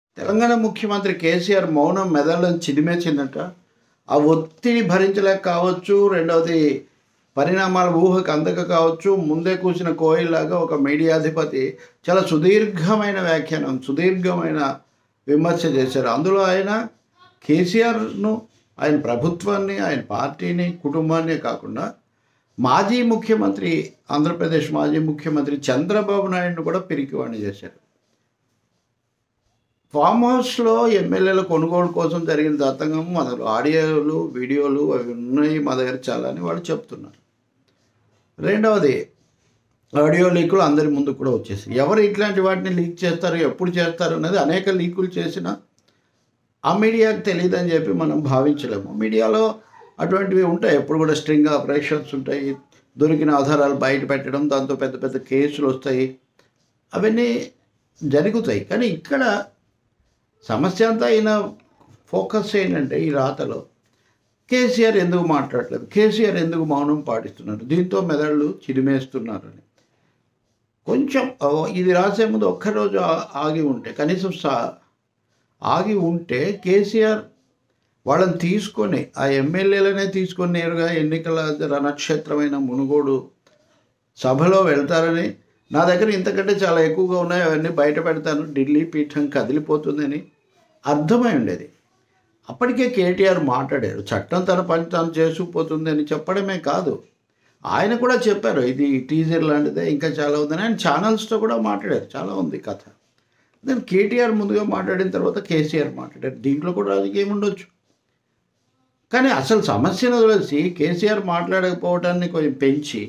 తెలంగాణ ముఖ్యమంత్రి కేసీఆర్ మౌనం మెదళ్ళను చిదిమేసిందట ఆ ఒత్తిడి భరించలేక కావచ్చు రెండవది పరిణామాల ఊహకు అందక కావచ్చు ముందే కూసిన కోయిల్లాగా ఒక మీడియాధిపతి చాలా సుదీర్ఘమైన వ్యాఖ్యానం సుదీర్ఘమైన విమర్శ చేశారు అందులో ఆయన కేసీఆర్ను ఆయన ప్రభుత్వాన్ని ఆయన పార్టీని కుటుంబాన్ని కాకుండా మాజీ ముఖ్యమంత్రి ఆంధ్రప్రదేశ్ మాజీ ముఖ్యమంత్రి చంద్రబాబు నాయుడును కూడా పిరికివాణి చేశారు ఫామ్ హౌస్లో ఎమ్మెల్యేల కొనుగోలు కోసం జరిగిన దత్తంగం అసలు ఆడియోలు వీడియోలు అవి ఉన్నాయి మా దగ్గర చాలా అని వాళ్ళు చెప్తున్నారు రెండవది ఆడియో లీకులు అందరి ముందు కూడా వచ్చేసాయి ఎవరు ఇట్లాంటి వాటిని లీక్ చేస్తారు ఎప్పుడు చేస్తారు అనేది అనేక లీకులు చేసిన ఆ మీడియాకి తెలియదని చెప్పి మనం భావించలేము మీడియాలో అటువంటివి ఉంటాయి ఎప్పుడు కూడా స్ట్రింగ్ ఆపరేషన్స్ ఉంటాయి దొరికిన ఆధారాలు బయట పెట్టడం దాంతో పెద్ద పెద్ద కేసులు వస్తాయి అవన్నీ జరుగుతాయి కానీ ఇక్కడ సమస్య అంతా ఈయన ఫోకస్ ఏంటంటే ఈ రాతలో కేసీఆర్ ఎందుకు మాట్లాడలేదు కేసీఆర్ ఎందుకు మౌనం పాటిస్తున్నారు దీంతో మెదళ్ళు చిరిమేస్తున్నారని కొంచెం ఓ, ఇది రాసే ముందు ఒక్కరోజు ఆ- ఆగి ఉంటే కనీసం సా ఆగి ఉంటే కేసీఆర్ వాళ్ళని తీసుకొని ఆ ఎమ్మెల్యేలనే తీసుకొని నేరుగా ఎన్నికల రణక్షేత్రమైన మునుగోడు సభలో వెళ్తారని నా దగ్గర ఇంతకంటే చాలా ఎక్కువగా ఉన్నాయి అవన్నీ బయట పెడతాను ఢిల్లీ పీఠం కదిలిపోతుందని అర్థమై ఉండేది అప్పటికే కేటీఆర్ మాట్లాడారు చట్టం తన పని తాను చేసుకుపోతుంది అని చెప్పడమే కాదు ఆయన కూడా చెప్పారు ఇది టీజర్ లాంటిదే ఇంకా చాలా ఉందని ఆయన ఛానల్స్తో కూడా మాట్లాడారు చాలా ఉంది కథ దాని కేటీఆర్ ముందుగా మాట్లాడిన తర్వాత కేసీఆర్ మాట్లాడారు దీంట్లో కూడా రాజకీయం ఉండొచ్చు కానీ అసలు సమస్యను వదిలేసి కేసీఆర్ మాట్లాడకపోవటాన్ని కొంచెం పెంచి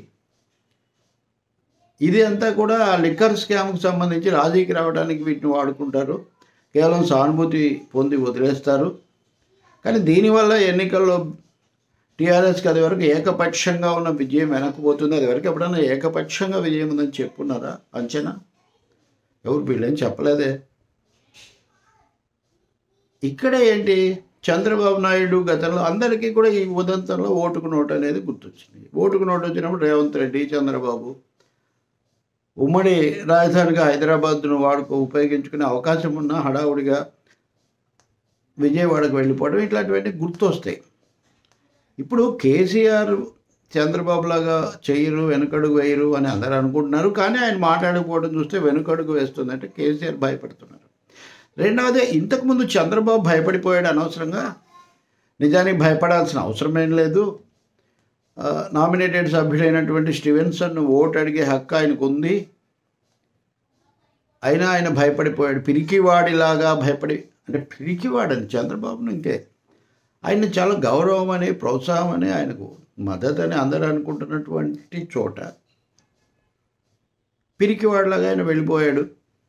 ఇది అంతా కూడా లిక్కర్ స్కామ్కి సంబంధించి రాజీకి రావడానికి వీటిని వాడుకుంటారు కేవలం సానుభూతి పొంది వదిలేస్తారు కానీ దీనివల్ల ఎన్నికల్లో టీఆర్ఎస్కి అది వరకు ఏకపక్షంగా ఉన్న విజయం వెనక్కిపోతుంది అది వరకు ఎప్పుడన్నా ఏకపక్షంగా విజయం ఉందని చెప్పున్నారా అంచనా ఎవరు వీళ్ళేం చెప్పలేదే ఇక్కడ ఏంటి చంద్రబాబు నాయుడు గతంలో అందరికీ కూడా ఈ ఉదంతంలో ఓటుకు నోటు అనేది గుర్తొచ్చింది ఓటుకు నోటు వచ్చినప్పుడు రేవంత్ రెడ్డి చంద్రబాబు ఉమ్మడి రాజధానిగా హైదరాబాద్ను వాడుకో ఉపయోగించుకునే అవకాశం ఉన్న హడావుడిగా విజయవాడకు వెళ్ళిపోవడం ఇట్లాంటివన్నీ గుర్తొస్తాయి ఇప్పుడు కేసీఆర్ చంద్రబాబు లాగా చెయ్యరు వెనుకడుగు వేయరు అని అందరూ అనుకుంటున్నారు కానీ ఆయన మాట్లాడకపోవడం చూస్తే వెనుకడుగు వేస్తుందంటే కేసీఆర్ భయపడుతున్నారు రెండవది ఇంతకుముందు చంద్రబాబు భయపడిపోయాడు అనవసరంగా నిజానికి భయపడాల్సిన అవసరం ఏం లేదు ఆ, నామినేటెడ్ సభ్యుడైనటువంటి స్టీవెన్సన్ ఓటు అడిగే హక్కు ఆయనకు ఉంది అయినా ఆయన భయపడిపోయాడు పిరికివాడిలాగా భయపడి అంటే పిరికివాడని చంద్రబాబును ఇంకే ఆయన చాలా గౌరవం అని ప్రోత్సాహం అని ఆయనకు మద్దతు అని అందరూ అనుకుంటున్నటువంటి చోట పిరికివాడిలాగా ఆయన వెళ్ళిపోయాడు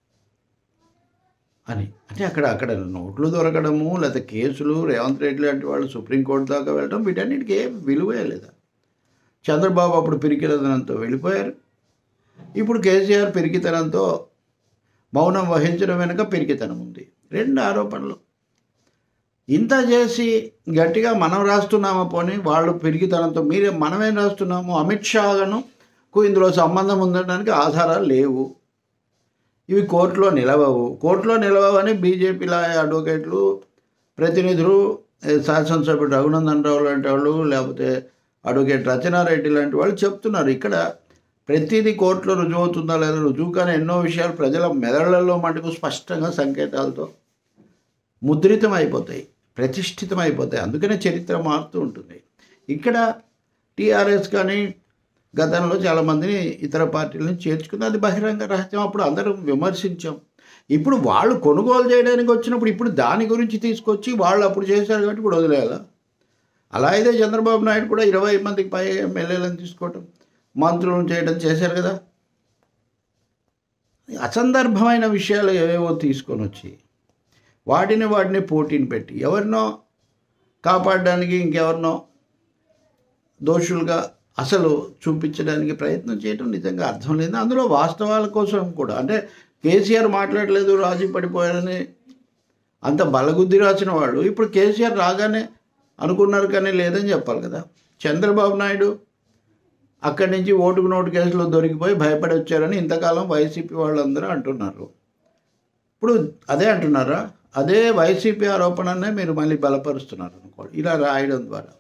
అని అంటే అక్కడ అక్కడ నోట్లు దొరకడము లేకపోతే కేసులు రేవంత్ రెడ్డి లాంటి వాళ్ళు సుప్రీంకోర్టు దాకా వెళ్ళడం వీటన్నిటికీ ఏం విలువే లేదా చంద్రబాబు అప్పుడు పిరికితనంతో వెళ్ళిపోయారు ఇప్పుడు కేసీఆర్ పిరికితనంతో మౌనం వహించడం వెనుక పిరికితనం ఉంది రెండు ఆరోపణలు ఇంత చేసి గట్టిగా మనం రాస్తున్నామా పోనీ వాళ్ళు పిరికితనంతో మీరే మనమేం రాస్తున్నాము అమిత్ షాను కు ఇందులో సంబంధం ఉండడానికి ఆధారాలు లేవు ఇవి కోర్టులో నిలవవు కోర్టులో నిలవని బీజేపీ లా అడ్వకేట్లు ప్రతినిధులు ఏ, శాసనసభ్యుడు రఘునందన్ రావు లాంటి వాళ్ళు లేకపోతే అడ్వకేట్ రచనారెడ్డి లాంటి వాళ్ళు చెప్తున్నారు ఇక్కడ ప్రతిదీ కోర్టులో రుజువు అవుతుందా లేదా రుజువు కానీ ఎన్నో విషయాలు ప్రజల మెదళ్లలో మటుకు స్పష్టంగా సంకేతాలతో ముద్రితం అయిపోతాయి ప్రతిష్ఠితం అయిపోతాయి అందుకనే చరిత్ర మారుతూ ఉంటుంది ఇక్కడ టీఆర్ఎస్ కానీ గతంలో చాలామందిని ఇతర పార్టీలను చేర్చుకుంది అది బహిరంగ రహస్యం అప్పుడు అందరం విమర్శించాం ఇప్పుడు వాళ్ళు కొనుగోలు చేయడానికి వచ్చినప్పుడు ఇప్పుడు దాని గురించి తీసుకొచ్చి వాళ్ళు అప్పుడు చేశారు కాబట్టి ఇప్పుడు వదిలేయాలా అలా అయితే చంద్రబాబు నాయుడు కూడా ఇరవై మందికి పై ఎమ్మెల్యేలను తీసుకోవటం మంత్రులను చేయడం చేశారు కదా అసందర్భమైన విషయాలు ఏవేవో తీసుకొని వచ్చి వాటిని వాటిని పోటీని పెట్టి ఎవరినో కాపాడడానికి ఇంకెవరినో దోషులుగా అసలు చూపించడానికి ప్రయత్నం చేయడం నిజంగా అర్థం లేదు అందులో వాస్తవాల కోసం కూడా అంటే కేసీఆర్ మాట్లాడలేదు రాజీ పడిపోయారని అంత బలగుద్ది రాసిన వాళ్ళు ఇప్పుడు కేసీఆర్ రాగానే అనుకున్నారు కానీ లేదని చెప్పాలి కదా చంద్రబాబు నాయుడు అక్కడి నుంచి ఓటుకు నోటు కేసులో దొరికిపోయి భయపడి వచ్చారని ఇంతకాలం వైసీపీ వాళ్ళందరూ అంటున్నారు ఇప్పుడు అదే అంటున్నారా అదే వైసీపీ ఆరోపణనే మీరు మళ్ళీ బలపరుస్తున్నారు అనుకోండి ఇలా రాయడం ద్వారా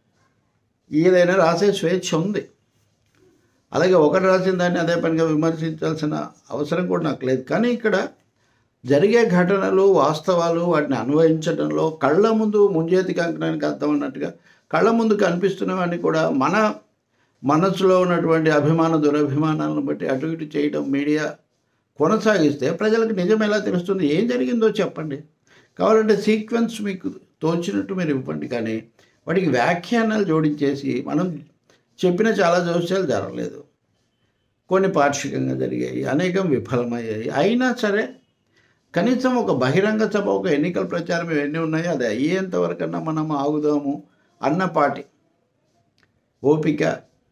ఏదైనా రాసే స్వేచ్ఛ ఉంది అలాగే ఒకటి రాసిన దాన్ని అదే పనిగా విమర్శించాల్సిన అవసరం కూడా నాకు లేదు కానీ ఇక్కడ జరిగే ఘటనలు వాస్తవాలు వాటిని అన్వయించడంలో కళ్ళ ముందు ముంజేతి కంకణానికి అర్థం అన్నట్టుగా కళ్ళ ముందు కనిపిస్తున్నవన్నీ కూడా మన మనసులో ఉన్నటువంటి అభిమాన దురభిమానాలను బట్టి అటు ఇటు చేయడం మీడియా కొనసాగిస్తే ప్రజలకు నిజం ఎలా తెలుస్తుంది ఏం జరిగిందో చెప్పండి కావాలంటే సీక్వెన్స్ మీకు తోచినట్టు మీరు ఇవ్వండి కానీ వాటికి వ్యాఖ్యానాలు జోడించేసి మనం చెప్పిన చాలా జోస్యాలు జరగలేదు కొన్ని పాక్షికంగా జరిగాయి అనేకం విఫలమయ్యాయి అయినా సరే కనీసం ఒక బహిరంగ సభ ఒక ఎన్నికల ప్రచారం ఇవన్నీ ఉన్నాయో అది అయ్యేంత వరకన్నా మనం ఆగుదాము అన్నపాటి ఓపిక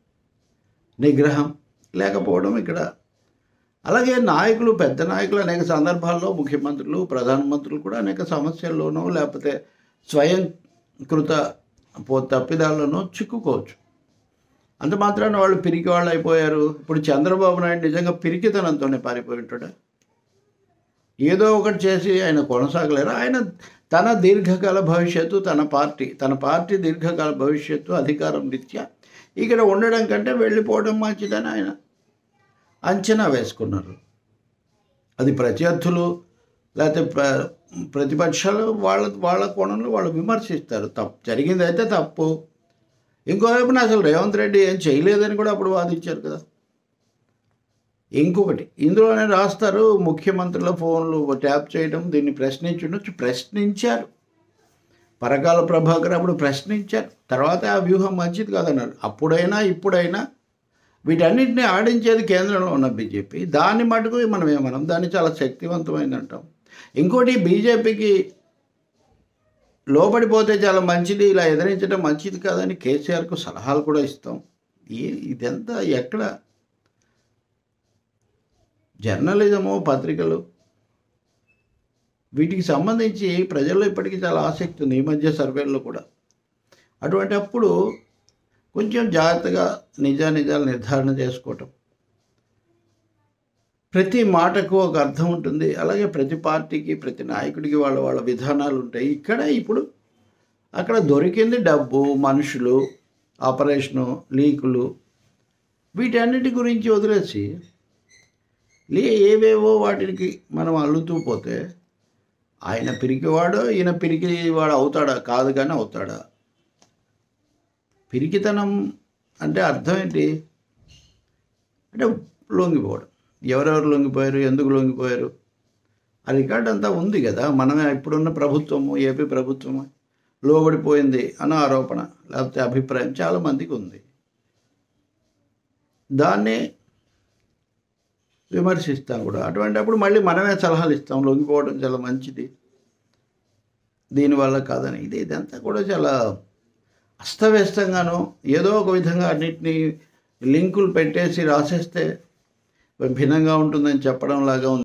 నిగ్రహం లేకపోవడం ఇక్కడ అలాగే నాయకులు పెద్ద నాయకులు అనేక సందర్భాల్లో ముఖ్యమంత్రులు ప్రధానమంత్రులు కూడా అనేక సమస్యల్లోనూ లేకపోతే స్వయంకృత పో తప్పిదాల్లోనూ చిక్కుకోవచ్చు అంత మాత్రాన వాళ్ళు పిరికి వాళ్ళు అయిపోయారు ఇప్పుడు చంద్రబాబు నాయుడు నిజంగా పిరికితనంతోనే పారిపోయి ఉంటాడా ఏదో ఒకటి చేసి ఆయన కొనసాగలేరు ఆయన తన దీర్ఘకాల భవిష్యత్తు తన పార్టీ తన పార్టీ దీర్ఘకాల భవిష్యత్తు అధికారం రీత్యా ఇక్కడ ఉండడం కంటే వెళ్ళిపోవడం మంచిదని ఆయన అంచనా వేసుకున్నారు అది ప్రత్యర్థులు లేకపోతే ప్ర ప్రతిపక్షాలు వాళ్ళ వాళ్ళ కోణంలో వాళ్ళు విమర్శిస్తారు తప్పు జరిగింది అయితే తప్పు ఇంకోవైపున అసలు రేవంత్ రెడ్డి ఏం చేయలేదని కూడా అప్పుడు వాదించారు కదా ఇంకొకటి ఇందులోనే రాస్తారు ముఖ్యమంత్రుల ఫోన్లు ట్యాప్ చేయడం దీన్ని ప్రశ్నించుండొచ్చు ప్రశ్నించారు పరకాల ప్రభాకర్ అప్పుడు ప్రశ్నించారు తర్వాత ఆ వ్యూహం మంచిది కాదన్నారు అప్పుడైనా ఇప్పుడైనా వీటన్నిటిని ఆడించేది కేంద్రంలో ఉన్న బీజేపీ దాన్ని మటుకు మనం ఏమనం దాన్ని చాలా శక్తివంతమైంది అంటాం ఇంకోటి బీజేపీకి లోబడిపోతే చాలా మంచిది ఇలా ఎదిరించడం మంచిది కాదని కేసీఆర్కు సలహాలు కూడా ఇస్తాం ఈ ఇదంతా ఎక్కడ జర్నలిజము పత్రికలు వీటికి సంబంధించి ప్రజల్లో ఇప్పటికీ చాలా ఆసక్తి ఉంది ఈ మధ్య సర్వేల్లో కూడా అటువంటి అప్పుడు కొంచెం జాగ్రత్తగా నిజానిజాలు నిర్ధారణ చేసుకోవటం ప్రతి మాటకు ఒక అర్థం ఉంటుంది అలాగే ప్రతి పార్టీకి ప్రతి నాయకుడికి వాళ్ళ వాళ్ళ విధానాలు ఉంటాయి ఇక్కడ ఇప్పుడు అక్కడ దొరికింది డబ్బు మనుషులు ఆపరేషను లీకులు వీటన్నిటి గురించి వదిలేసి లే ఏవేవో వాటికి మనం అల్లుతూ పోతే ఆయన పిరికివాడో ఈయన పిరికివాడు అవుతాడా కాదు కానీ అవుతాడా పిరికితనం అంటే అర్థం ఏంటి అంటే లొంగిపోవడం ఎవరెవరు లొంగిపోయారు ఎందుకు లొంగిపోయారు ఆ రికార్డ్ అంతా ఉంది కదా మనమే ఇప్పుడున్న ప్రభుత్వము ఏపీ ప్రభుత్వము లోబడిపోయింది అన్న ఆరోపణ లేకపోతే అభిప్రాయం చాలామందికి ఉంది దాన్ని విమర్శిస్తాం కూడా అటువంటిప్పుడు మళ్ళీ మనమే సలహాలు ఇస్తాం లొంగిపోవడం చాలా మంచిది దీనివల్ల కాదని ఇది ఇదంతా కూడా చాలా అస్తవ్యస్తంగాను ఏదో ఒక విధంగా అన్నిటినీ లింకులు పెట్టేసి రాసేస్తే భిన్నంగా ఉంటుందని చెప్పడం లాగా ఉంది